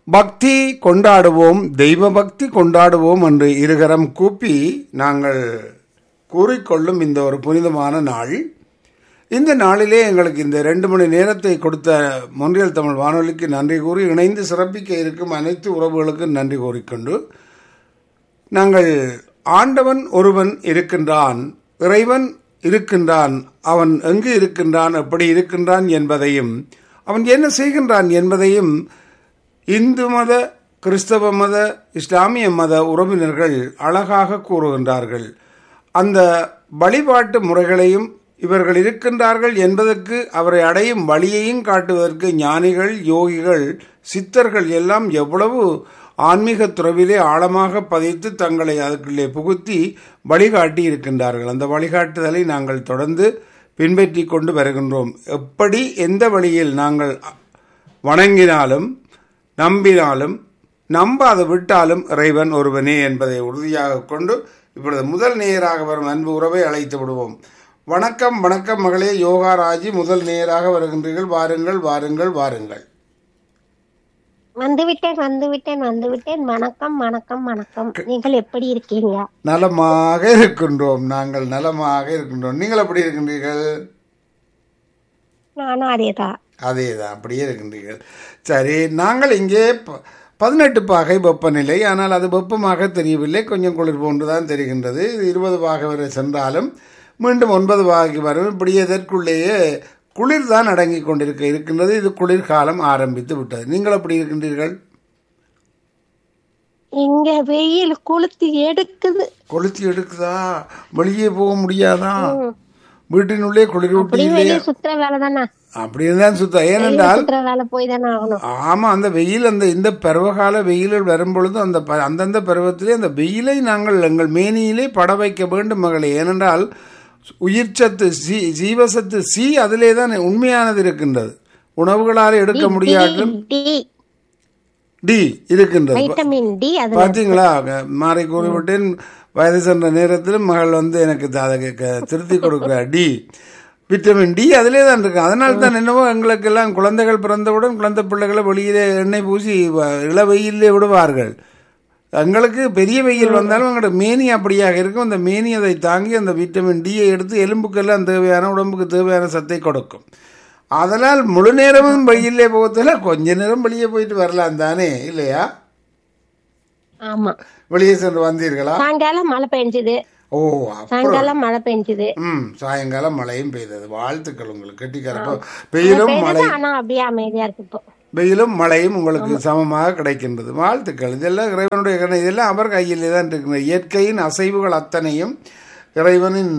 பக்தி கொண்டாடுவோம் தெய்வ பக்தி கொண்டாடுவோம் என்று இருகரம் கூப்பி நாங்கள் கூறிக்கொள்ளும் இந்த ஒரு புனிதமான நாள் இந்த நாளிலே எங்களுக்கு இந்த ரெண்டு மணி நேரத்தை கொடுத்த மொன்றியல் தமிழ் வானொலிக்கு நன்றி கூறி இணைந்து சிறப்பிக்க இருக்கும் அனைத்து உறவுகளுக்கும் நன்றி கூறிக்கொண்டு நாங்கள் ஆண்டவன் ஒருவன் இருக்கின்றான் இறைவன் இருக்கின்றான் அவன் எங்கு இருக்கின்றான் எப்படி இருக்கின்றான் என்பதையும் அவன் என்ன செய்கின்றான் என்பதையும் இந்து மத கிறிஸ்தவ மத இஸ்லாமிய மத உறவினர்கள் அழகாக கூறுகின்றார்கள் அந்த வழிபாட்டு முறைகளையும் இவர்கள் இருக்கின்றார்கள் என்பதற்கு அவரை அடையும் வழியையும் காட்டுவதற்கு ஞானிகள் யோகிகள் சித்தர்கள் எல்லாம் எவ்வளவு ஆன்மீக துறவிலே ஆழமாக பதித்து தங்களை அதுக்குள்ளே புகுத்தி வழிகாட்டி இருக்கின்றார்கள் அந்த வழிகாட்டுதலை நாங்கள் தொடர்ந்து பின்பற்றி கொண்டு வருகின்றோம் எப்படி எந்த வழியில் நாங்கள் வணங்கினாலும் நம்பினாலும் நம்பாத விட்டாலும் இறைவன் ஒருவனே என்பதை உறுதியாக கொண்டு இப்பொழுது முதல் நேயராக வரும் அன்பு உறவை அழைத்து விடுவோம் வணக்கம் வணக்கம் மகளே யோகா ராஜி முதல் நேயராக வருகின்றீர்கள் வாருங்கள் வாருங்கள் வாருங்கள் வந்துவிட்டேன் வந்துவிட்டேன் வந்துவிட்டேன் வணக்கம் வணக்கம் வணக்கம் நீங்கள் எப்படி இருக்கீங்க நலமாக இருக்கின்றோம் நாங்கள் நலமாக இருக்கின்றோம் நீங்கள் எப்படி இருக்கின்றீர்கள் நானும் அதேதான் அதேதான் அப்படியே இருக்கின்றீர்கள் சரி நாங்கள் இங்கே ப- பதினெட்டு பாகை வெப்பநிலை ஆனால் அது வெப்பமாக தெரியவில்லை கொஞ்சம் குளிர் போன்று தான் தெரிகின்றது இது இருபது பாகை வரை சென்றாலும் மீண்டும் ஒன்பது பாகைக்கு வரும் இப்படி இதற்குள்ளேயே குளிர் தான் அடங்கி கொண்டிருக்க இருக்கின்றது இது குளிர்காலம் ஆரம்பித்து விட்டது நீங்கள் எப்படி இருக்கின்றீர்கள் இங்க வெயில் கொளுத்தி எடுக்குது கொளுத்தி எடுக்குதா வெளியே போக முடியாதா வீட்டினுள்ளே குளிர் ஊட்டி அப்படியே இல்லையா வெளியே சுத்துற வேலை தானே அப்படி தான் சுத்தம் ஏனென்றால் சுத்துற வேலை போய் தானே ஆகணும் ஆமா அந்த வெயில் அந்த இந்த பருவகால வெயிலில் வரும்பொழுது அந்த ப- அந்தந்த பருவத்திலே அந்த வெயிலை நாங்கள் எங்கள் மேனியிலே பட வைக்க வேண்டும் மகளே ஏனென்றால் உயிர்ச்சத்து சி ஜீவசத்து சி அதிலே தான் உண்மையானது இருக்கின்றது உணவுகளால் எடுக்க முடியாட்டும் டி டி இருக்கின்றது வைட்டமின் டி அது பார்த்தீங்களா மாறி கூறிவிட்டேன் வயது சென்ற நேரத்தில் மகள் வந்து எனக்கு த- அதை க- திருத்தி கொடுக்கிறார் டி விட்டமின் டி அதிலே தான் இருக்கு அதனால தான் என்னவோ எங்களுக்கெல்லாம் குழந்தைகள் பிறந்தவுடன் குழந்தை பிள்ளைகளை வெளியிலே எண்ணெய் பூசி வ- இள வெயிலே விடுவார்கள் எங்களுக்கு பெரிய வெயில் வந்தாலும் எங்களோட மேனி அப்படியாக இருக்கும் அந்த மேனி அதை தாங்கி அந்த விட்டமின் டியை எடுத்து எலும்புக்கெல்லாம் தேவையான உடம்புக்கு தேவையான சத்தை கொடுக்கும் அதனால் முழு நேரமும் வெயிலே போகத்துல கொஞ்ச நேரம் வெளியே போயிட்டு வரலாம் தானே இல்லையா ஆமா வெளியே சென்று வந்தீர்களா சாயங்காலம் மழை பெஞ்சுது ஓ அப்புறம் சாயங்காலம் மழை பெஞ்சுது ம் சாயங்காலம் மழையும் பெய்தது வாழ்த்துக்கள் உங்களுக்கு கெட்டிக்காரப்போ வெயிலும் மழை பெய்தது ஆனா அப்படியே அமைதியா இருக்கு இப்போ வெயிலும் மழையும் உங்களுக்கு சமமாக கிடைக்கின்றது வாழ்த்துக்கள் இதெல்லாம் இறைவனுடைய கருணை இதெல்லாம் அவர் கையிலே தான் இருக்கின்றது இயற்கையின் அசைவுகள் அத்தனையும் இறைவனின்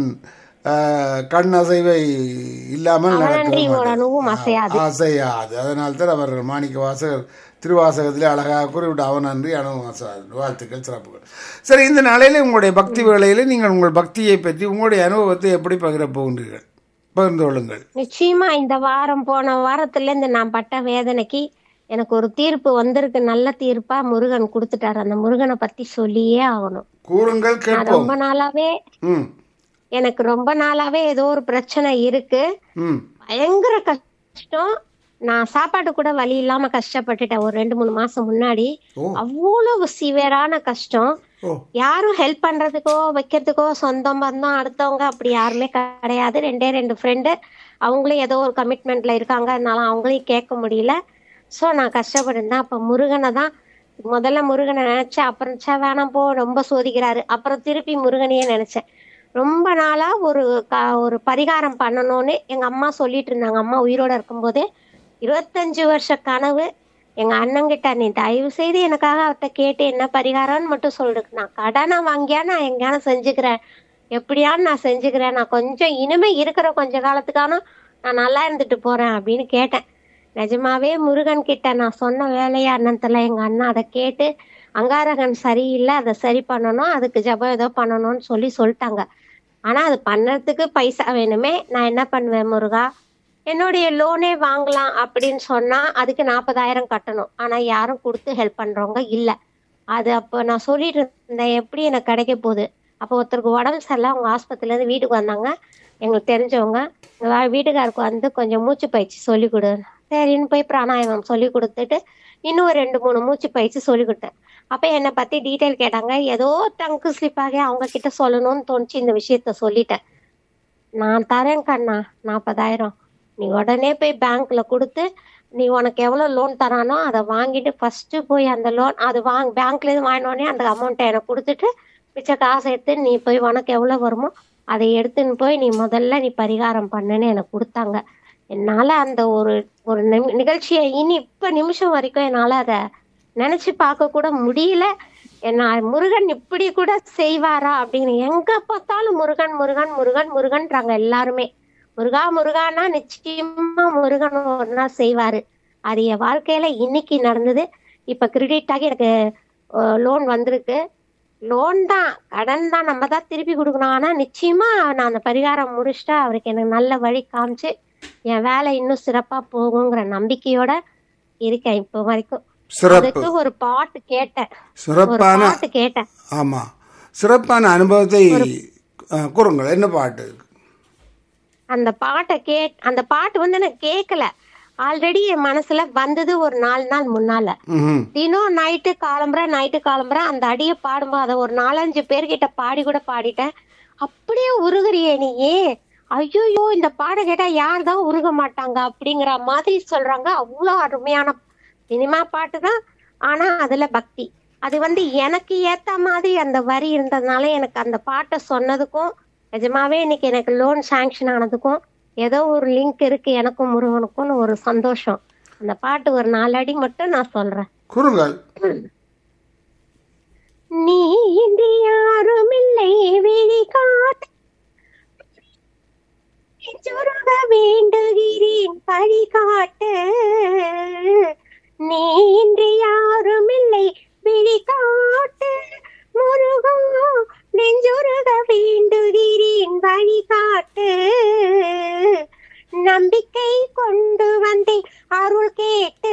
ஆஹ், கண் அசைவை இல்லாமல் நன்றி நடக்க உடனும் அசையாது அசையாது அதனால் தான் அவர் மாணிக்க வாசகர் திருவாசகத்திலே அழகாக குறிப்பிட்ட அவன் நன்றி அனுவாசம் வாழ்த்துக்கள் சிறப்புகள் சரி இந்த நாளையில உங்களுடைய பக்தி வேளையில நீங்கள் உங்கள் பக்தியை பற்றி உங்களுடைய அனுபவத்தை எப்படி பகிரப் போகின்றீர்கள் பகிர்ந்து கொள்ளுங்கள் நிச்சயமா இந்த வாரம் போன வாரத்துல இருந்து நான் பட்ட வேதனைக்கு எனக்கு ஒரு தீர்ப்பு வந்திருக்கு நல்ல தீர்ப்பா முருகன் கொடுத்துட்டாரு அந்த முருகனை பத்தி சொல்லியே ஆகணும் கூறுங்கள் நான் கேட்போம் ரொம்ப நாளாவே ம் எனக்கு ரொம்ப நாளாவே ஏதோ ஒரு பிரச்சனை இருக்கு ம் பயங்கர கஷ்டம் நான் சாப்பாடு கூட வழி இல்லாம கஷ்டப்பட்டுட்டேன் ஒரு ரெண்டு மூணு மாசம் முன்னாடி ஓ. அவ்வளவு சிவியரான கஷ்டம் ஓ யாரும் ஹெல்ப் பண்றதுக்கோ வைக்கிறதுக்கோ சொந்தம் பந்தம் அடுத்தவங்க அப்படி யாருமே கிடையாது ரெண்டே ரெண்டு ஃப்ரெண்டு அவங்களும் ஏதோ ஒரு கமிட்மெண்ட்ல இருக்காங்க அதனால அவங்களையும் கேட்க முடியல ஸோ நான் கஷ்டப்பட்டிருந்தேன் அப்ப முருகனை தான் முதல்ல முருகனை நினைச்சேன் அப்புறம் சே வேணாம் போ ரொம்ப சோதிக்கிறாரு அப்புறம் திருப்பி முருகனையே நினைச்சேன் ரொம்ப நாளா ஒரு க ஒரு பரிகாரம் பண்ணணும்னு எங்க அம்மா சொல்லிட்டு இருந்தாங்க அம்மா உயிரோட இருக்கும்போதே இருபத்தஞ்சு வருஷ கனவு எங்க அண்ணங்கிட்ட நீ தயவு செய்து எனக்காக அவர்கிட்ட கேட்டு என்ன பரிகாரம்னு மட்டும் சொல்லு நான் கடனை வாங்கியா நான் எங்கேயான செஞ்சுக்கிறேன் எப்படியான்னு நான் செஞ்சுக்கிறேன் நான் கொஞ்சம் இனிமே இருக்கிற கொஞ்ச காலத்துக்கான நான் நல்லா இருந்துட்டு போறேன் அப்படின்னு கேட்டேன் நிஜமாவே முருகன் கிட்ட நான் சொன்ன வேலையை அண்ணத்துல எங்க அண்ணா அதை கேட்டு அங்காரகன் சரியில்லை அதை சரி பண்ணணும் அதுக்கு ஜபம் ஏதோ பண்ணணும்னு சொல்லி சொல்லிட்டாங்க ஆனா அது பண்ணறதுக்கு பைசா வேணுமே நான் என்ன பண்ணுவேன் முருகா என்னுடைய லோனே வாங்கலாம் அப்படின்னு சொன்னா அதுக்கு நாற்பதாயிரம் கட்டணும் ஆனா யாரும் கொடுத்து ஹெல்ப் பண்றவங்க இல்ல அது அப்போ நான் சொல்லிட்டு இருந்தேன் எப்படி எனக்கு கிடைக்க போகுது அப்போ ஒருத்தருக்கு உடம்பு சரியில்லை அவங்க ஆஸ்பத்திரில இருந்து வீட்டுக்கு வந்தாங்க எங்களுக்கு தெரிஞ்சவங்க "வா, வீட்டுக்காருக்கு வந்து கொஞ்சம் மூச்சு பயிற்சி சொல்லி கொடு சரின்னு போய் பிராணாயாமம் சொல்லி கொடுத்துட்டு இன்னும் ஒரு ரெண்டு மூணு மூச்சு பயிற்சி சொல்லி கொடுத்தேன் அப்ப என்னை பத்தி டீட்டெயில் கேட்டாங்க ஏதோ டங்கு ஸ்லிப் ஆகி அவங்க கிட்ட சொல்லணும்னு தோணுச்சு இந்த விஷயத்த சொல்லிட்டேன் நான் தரேன் கண்ணா நாற்பதாயிரம் நீ உடனே போய் பேங்க்ல கொடுத்து நீ உனக்கு எவ்வளவு லோன் தரானோ அதை வாங்கிட்டு ஃபர்ஸ்ட் போய் அந்த லோன் அது வாங்க பேங்க்ல இருந்து வாங்கினோடனே அந்த அமௌண்ட்டை எனக்கு கொடுத்துட்டு மிச்ச காசை எடுத்து நீ போய் உனக்கு எவ்வளவு வருமோ அதை எடுத்துன்னு போய் நீ முதல்ல நீ பரிகாரம் பண்ணுன்னு எனக்கு கொடுத்தாங்க என்னால அந்த ஒரு ஒரு நிமி- நிகழ்ச்சியை இனி இப்ப நிமிஷம் வரைக்கும் என்னால அதை நினைச்சு பார்க்க கூட முடியல என்ன முருகன் இப்படி கூட செய்வாரா அப்படின்னு எங்க பார்த்தாலும் முருகன் முருகன் முருகன் முருகன்றாங்க எல்லாருமே முருகா முருகானா நிச்சயமா முருகன் ஒரு நாள் செய்வாரு அது என் வாழ்க்கையில இன்னைக்கு நடந்தது இப்ப கிரெடிட் ஆகி எனக்கு லோன் வந்திருக்கு லோன் தான் கடன் தான் நம்ம தான் திருப்பி கொடுக்கணும் ஆனா நிச்சயமா நான் அந்த பரிகாரம் முடிச்சுட்டா அவருக்கு எனக்கு நல்ல வழி காமிச்சு என் வேலை இன்னும் சிறப்பா போகுங்கிற நம்பிக்கையோட இருக்கேன் இப்போ வரைக்கும் சிறப்பு அதுக்கு ஒரு பாட்டு கேட்டேன் ஒரு சிறப்பான பாட்டு கேட்டேன் ஆமா சிறப்பான அனுபவத்தை அஹ், கூறுங்கள் என்ன பாட்டு அந்த பாட்டை கே அந்த பாட்டு வந்து எனக்கு கேட்கல ஆல்ரெடி என் மனசுல வந்தது ஒரு நாலு நாள் முன்னால ம்ஹும். தினம் நைட்டு காலம்புற நைட்டு காலம்புற அந்த அடியை பாடும்போது அதை ஒரு நாலஞ்சு பேர்கிட்ட பாடி கூட பாடிட்டேன் அப்படியே உருகுறியே நீயே ஐயோ இந்த பாட கேட்டா யார் தான் உருக மாட்டாங்க அப்படிங்கிற மாதிரி சொல்றாங்க அவ்வளோ அருமையான சினிமா பாட்டு தான் ஆனா அதுல பக்தி அது வந்து எனக்கு ஏத்த மாதிரி அந்த வரி இருந்ததுனால எனக்கு அந்த பாட்டை சொன்னதுக்கும் நிஜமாவே இன்னைக்கு எனக்கு லோன் சாங்ஷன் ஆனதுக்கும் ஏதோ ஒரு லிங்க் இருக்கு எனக்கும் முருகனுக்கும்னு ஒரு சந்தோஷம் அந்த பாட்டு ஒரு நாலு அடி மட்டும் நான் சொல்றேன் கூறுங்கள் நீ இன்றி யாரும் இல்லை விழி காட்டு சுருக வேண்டுகிறேன் பழி காட்டு நீ இன்றி யாரும் இல்லை விழி காட்டு முருகா நெஞ்சுருக வேண்டுகிறேன் வழி காட்டு நம்பிக்கை கொண்டு வந்தேன் அருள் கேட்டு